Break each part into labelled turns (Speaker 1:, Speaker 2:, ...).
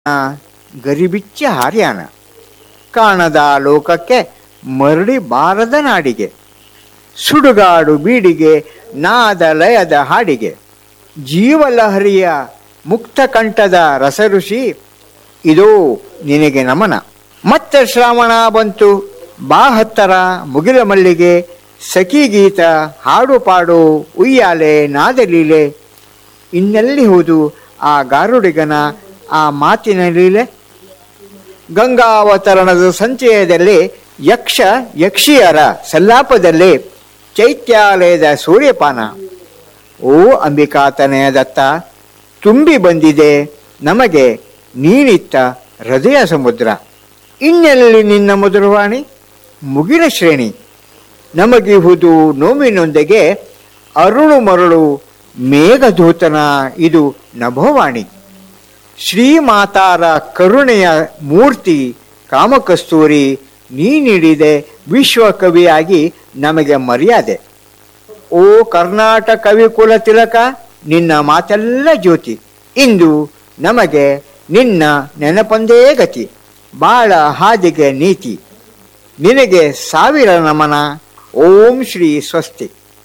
Speaker 1: ಗರಿಬಿಚ್ಚಿ ಹಾರ್ಯಾನ ಕಾಣದ ಲೋಕಕ್ಕೆ ಮರಳಿ ಬಾರದ ನಾಡಿಗೆ ಸುಡುಗಾಡು ಬೀಡಿಗೆ ನಾದ ಲಯದ ಹಾಡಿಗೆ ಜೀವಲಹರಿಯ ಮುಕ್ತ ಕಂಠದ ರಸಋಷಿ ಇದೋ ನಿನಗೆ ನಮನ ಮತ್ತೆ ಶ್ರಾವಣ ಬಂತು ಬಾ ಹತ್ತರ ಮುಗಿಲ ಮಲ್ಲಿಗೆ ಸಖಿ ಗೀತ ಹಾಡು ಪಾಡು ಉಯ್ಯಾಲೆ ನಾದಲೀಲೆ ಇನ್ನೆಲ್ಲಿ ಹೋದು ಆ ಗಾರುಡಿಗನ ಆ ಮಾತಿನ ಲೀಲೆ ಗಂಗಾವತರಣದ ಸಂಚಯದಲ್ಲಿ ಯಕ್ಷ ಯಕ್ಷಿಯರ ಸಲ್ಲಾಪದಲ್ಲಿ ಚೈತ್ಯಾಲಯದ ಸೂರ್ಯಪಾನ ಓ ಅಂಬಿಕಾತನಯ ದತ್ತ ತುಂಬಿ ಬಂದಿದೆ ನಮಗೆ ನೀನಿತ್ತ ಹೃದಯ ಸಮುದ್ರ ಇನ್ನೆಲ್ಲಿ ನಿನ್ನ ಮಧುರವಾಣಿ ಮುಗಿಲ ಶ್ರೇಣಿ ನಮಗಿಹುದು ನೋವಿನೊಂದಿಗೆ ಅರುಳು ಮರಳು ಮೇಘದೂತನ ಇದು ನಭೋವಾಣಿ ಶ್ರೀಮಾತಾರ ಕರುಣೆಯ ಮೂರ್ತಿ ಕಾಮಕಸ್ತೂರಿ ನೀಡಿದೆ ವಿಶ್ವಕವಿಯಾಗಿ ನಮಗೆ ಮರ್ಯಾದೆ ಓ ಕರ್ನಾಟಕ ಕವಿಕುಲ ತಿಲಕ ನಿನ್ನ ಮಾತೆಲ್ಲ ಜ್ಯೋತಿ ಇಂದು ನಮಗೆ ನಿನ್ನ ನೆನಪೊಂದೇ ಗತಿ ಬಾಳ ಹಾದಿಗೆ ನೀತಿ ನಿನಗೆ ಸಾವಿರ ನಮನ ಓಂ ಶ್ರೀ ಸ್ವಸ್ತಿ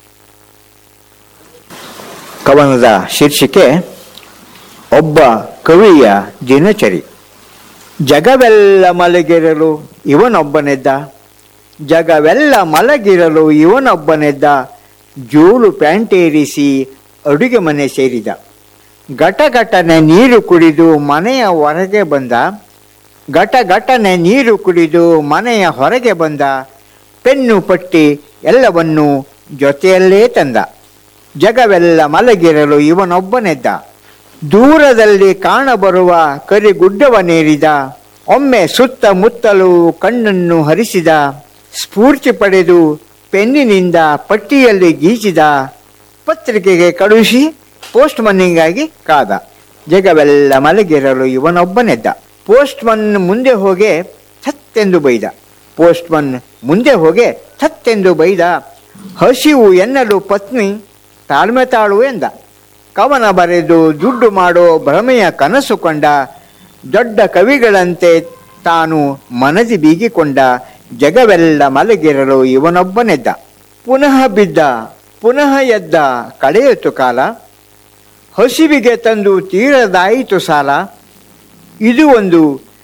Speaker 1: ಕವನದ ಶೀರ್ಷಿಕೆ ಒಬ್ಬ ಕವಿಯ ದಿನಚರಿ ಜಗವೆಲ್ಲ ಮಲಗಿರಲು ಇವನೊಬ್ಬನೆದ್ದ ಜಗವೆಲ್ಲ ಮಲಗಿರಲು ಇವನೊಬ್ಬನೆದ್ದ ಜೋಲು ಪ್ಯಾಂಟೇರಿಸಿ ಅಡುಗೆ ಮನೆ ಸೇರಿದ ಘಟಘಟನೆ ನೀರು ಕುಡಿದು ಮನೆಯ ಹೊರಗೆ ಬಂದ ಘಟಘಟನೆ ನೀರು ಕುಡಿದು ಮನೆಯ ಹೊರಗೆ ಬಂದ ಪೆನ್ನು ಪಟ್ಟಿ ಎಲ್ಲವನ್ನೂ ಜೊತೆಯಲ್ಲೇ ತಂದ ಜಗವೆಲ್ಲ ಮಲಗಿರಲು ಇವನೊಬ್ಬನೆದ್ದ ದೂರದಲ್ಲಿ ಕಾಣಬರುವ ಕರಿಗುಡ್ಡವನೇರಿದ ಒಮ್ಮೆ ಸುತ್ತಮುತ್ತಲೂ ಕಣ್ಣನ್ನು ಹರಿಸಿದ ಸ್ಫೂರ್ತಿ ಪಡೆದು ಪೆನ್ನಿನಿಂದ ಪಟ್ಟಿಯಲ್ಲಿ ಗೀಚಿದ ಪತ್ರಿಕೆಗೆ ಕಳುಹಿಸಿ ಪೋಸ್ಟ್ ಮನ್ನಿಗಾಗಿ ಕಾದ ಜಗವೆಲ್ಲ ಮಲಗಿರಲು ಇವನೊಬ್ಬನೆದ್ದ ಪೋಸ್ಟ್ ಮನ್ ಮುಂದೆ ಹೋಗಿ ಥತ್ತೆಂದು ಬೈದ ಪೋಸ್ಟ್ ಮನ್ ಮುಂದೆ ಹೋಗಿ ಥತ್ತೆಂದು ಬೈದ ಹಸಿವು ಎನ್ನಲು ಪತ್ನಿ ತಾಳ್ಮೆ ತಾಳು ಎಂದ ಕವನ ಬರೆದು ದುಡ್ಡು ಮಾಡೋ ಭ್ರಮೆಯ ಕನಸು ಕೊಂಡ ದೊಡ್ಡ ಕವಿಗಳಂತೆ ತಾನು ಮನದಿ ಬೀಗಿಕೊಂಡ ಜಗವೆಲ್ಲ ಮಲಗಿರಲು ಇವನೊಬ್ಬನೆದ್ದ ಪುನಃ ಬಿದ್ದ ಪುನಃ ಎದ್ದ ಕಳೆಯಿತು ಕಾಲ ಹಸಿವಿಗೆ ತಂದು ತೀರದಾಯಿತು ಸಾಲ ಇದು ಒಂದು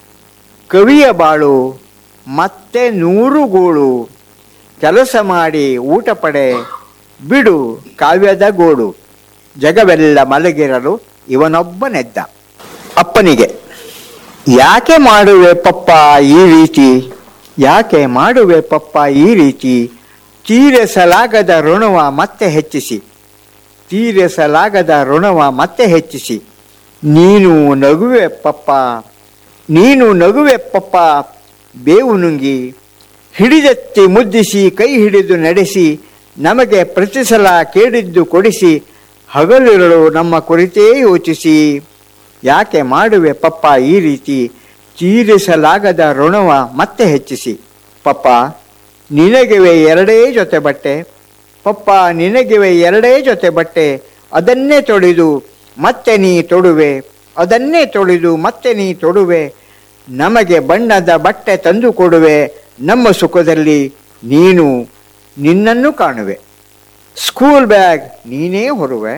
Speaker 1: ಕವಿಯ ಬಾಳು ಮತ್ತೆ ನೂರು ಗೋಳು ಕೆಲಸ ಮಾಡಿ ಊಟ ಪಡೆ ಬಿಡು ಕಾವ್ಯದ ಗೋಡು ಜಗವೆಲ್ಲ ಮಲಗಿರಲು ಇವನೊಬ್ಬನೆದ್ದ ಅಪ್ಪನಿಗೆ ಯಾಕೆ ಮಾಡುವೆ ಪಪ್ಪ ಈ ರೀತಿ ಯಾಕೆ ಮಾಡುವೆ ಪಪ್ಪ ಈ ರೀತಿ ತೀರಿಸಲಾಗದ ಋಣವ ಮತ್ತೆ ಹೆಚ್ಚಿಸಿ ತೀರಿಸಲಾಗದ ಋಣವ ಮತ್ತೆ ಹೆಚ್ಚಿಸಿ ನೀನು ನಗುವೆ ಪಪ್ಪ ನೀನು ನಗುವೆ ಪಪ್ಪ ಬೇವು ನುಂಗಿ ಹಿಡಿದೆತ್ತಿ ಮುದ್ದಿಸಿ ಕೈ ಹಿಡಿದು ನಡೆಸಿ ನಮಗೆ ಪ್ರತಿ ಸಲ ಕೇಳಿದ್ದು ಕೊಡಿಸಿ ಹಗಲಿರಲು ನಮ್ಮ ಕುರಿತೇ ಯೋಚಿಸಿ ಯಾಕೆ ಮಾಡುವೆ ಪಪ್ಪ ಈ ರೀತಿ ತೀರಿಸಲಾಗದ ಋಣವ ಮತ್ತೆ ಹೆಚ್ಚಿಸಿ ಪಪ್ಪ ನಿನಗಿವೆ ಎರಡೇ ಜೊತೆ ಬಟ್ಟೆ ಪಪ್ಪ ನಿನಗಿವೆ ಎರಡೇ ಜೊತೆ ಬಟ್ಟೆ ಅದನ್ನೇ ತೊಳೆದು ಮತ್ತೆ ನೀ ತೊಡುವೆ ಅದನ್ನೇ ತೊಳೆದು ಮತ್ತೆ ನೀ ತೊಡುವೆ ನಮಗೆ ಬಣ್ಣದ ಬಟ್ಟೆ ತಂದು ಕೊಡುವೆ ನಮ್ಮ ಸುಖದಲ್ಲಿ ನೀನು ನಿನ್ನನ್ನು ಕಾಣುವೆ ಸ್ಕೂಲ್ ಬ್ಯಾಗ್ ನೀನೇ ಹೊರುವೆ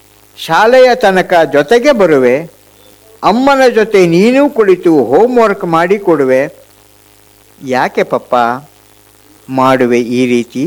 Speaker 1: ಶಾಲೆಯ ತನಕ ಜೊತೆಗೆ ಬರುವೆ ಅಮ್ಮನ ಜೊತೆ ನೀನು ಕುಳಿತು ಹೋಮ್ವರ್ಕ್ ಮಾಡಿ ಕೊಡುವೆ ಯಾಕೆ ಪಪ್ಪ ಮಾಡುವೆ ಈ ರೀತಿ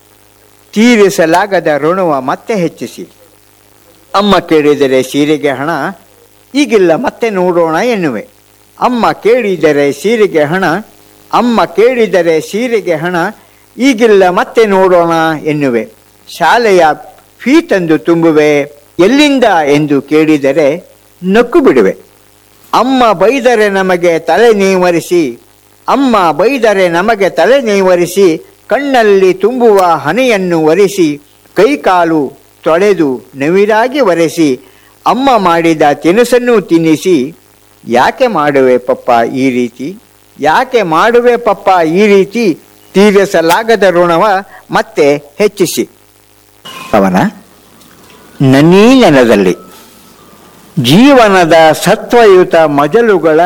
Speaker 1: ತೀರಿಸಲಾಗದ ಋಣವ ಮತ್ತೆ ಹೆಚ್ಚಿಸಿ ಅಮ್ಮ ಕೇಳಿದರೆ ಸೀರೆಗೆ ಹಣ ಈಗಿಲ್ಲ ಮತ್ತೆ ನೋಡೋಣ ಎನ್ನುವೆ ಅಮ್ಮ ಕೇಳಿದರೆ ಸೀರೆಗೆ ಹಣ ಅಮ್ಮ ಕೇಳಿದರೆ ಸೀರೆಗೆ ಹಣ ಈಗಿಲ್ಲ ಮತ್ತೆ ನೋಡೋಣ ಎನ್ನುವೆ ಶಾಲೆಯ ಫೀ ತಂದು ತುಂಬುವೆ ಎಲ್ಲಿಂದ ಎಂದು ಕೇಳಿದರೆ ನಕ್ಕು ಬಿಡುವೆ ಅಮ್ಮ ಬೈದರೆ ನಮಗೆ ತಲೆ ನೇವರಿಸಿ ಅಮ್ಮ ಬೈದರೆ ನಮಗೆ ತಲೆ ನೇವರಿಸಿ ಕಣ್ಣಲ್ಲಿ ತುಂಬುವ ಹನೆಯನ್ನು ಒರೆಸಿ ಕೈಕಾಲು ತೊಳೆದು ನವಿರಾಗಿ ಒರೆಸಿ ಅಮ್ಮ ಮಾಡಿದ ತಿನಿಸನ್ನು ತಿನ್ನಿಸಿ ಯಾಕೆ ಮಾಡುವೆ ಪಪ್ಪ ಈ ರೀತಿ ಯಾಕೆ ಮಾಡುವೆ ಪಪ್ಪ ಈ ರೀತಿ ತೀರಿಸಲಾಗದ ಋಣವ ಮತ್ತೆ ಹೆಚ್ಚಿಸಿ ಅವನ ನನ್ನೀ ನೆಲದಲ್ಲಿ ಜೀವನದ ಸತ್ವಯುತ ಮಜಲುಗಳ